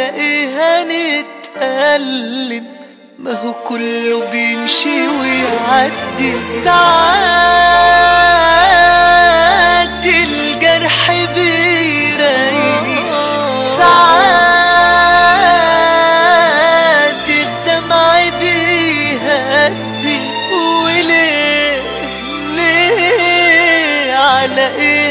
على ايه هنتألم ما هو كله بيمشي ويعدي ساعات الجرح بيريح ساعات الدمع بيهدي وليه ليه على ايه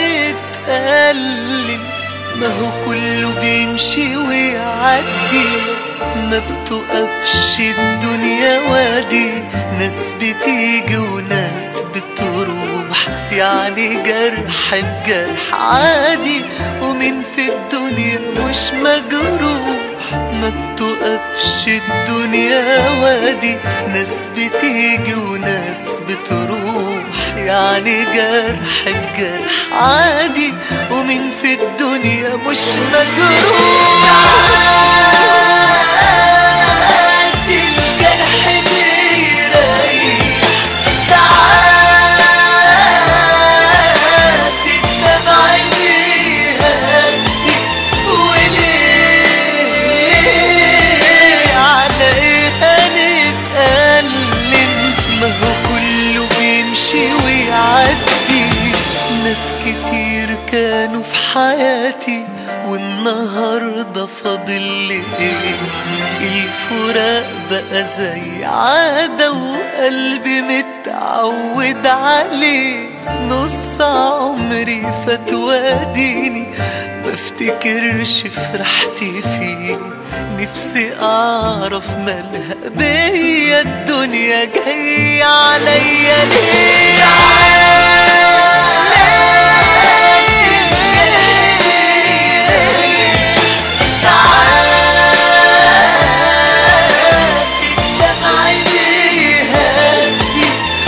هنتألم ما هو كله بيمشي ويعدي ما بتقفش الدنيا وادي ناس بتيجي وناس بتروح يعني جرح بجرح عادي ومين في الدنيا مش مجروح ما بتقفش الدنيا وادي ناس بتيجي وناس بتروح يعني جرح بجرح عادي ومين في الدنيا مش مجروح الجرح بيريح ساعات الدمع بيهدي وليه على ايه هنتألم ما هو كله بيمشي ويعدي ناس كتير كانوا في حياتي والنهاردة فاضل لي ايه الفراق بقى زي عادة وقلبي متعود عليه نص عمري فات واديني بفتكرش فرحتي فيه نفسي اعرف مالها بيا الدنيا جاية عليا ليه ساعات الدمع بيهدي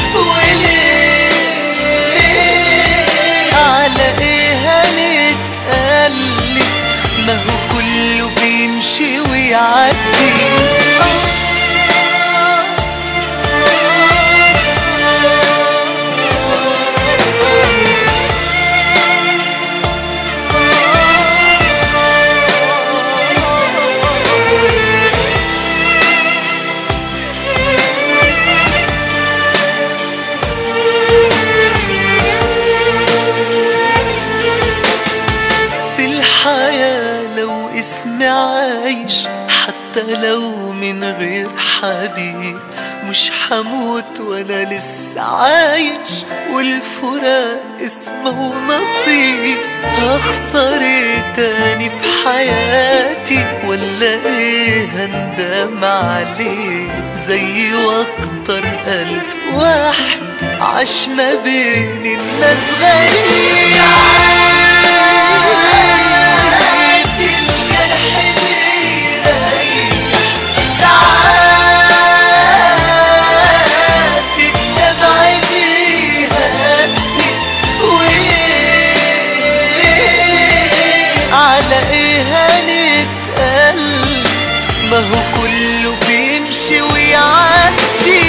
وليه على ايه هنتألم ما هو كله بيمشي ويعدي في الحياة لو اسمي عايش حتى لو من غير حبيب مش حموت وانا لسه عايش والفراق اسمه نصيب هخسر ايه تاني في حياتي ولا ايه هندم عليه زي واكتر الف واحد عاش ما بين الناس غريب ساعات الجرح بيريح ساعات الدمع بيهدي وليه على ايه هنتقل ما هو كله بيمشي ويعدي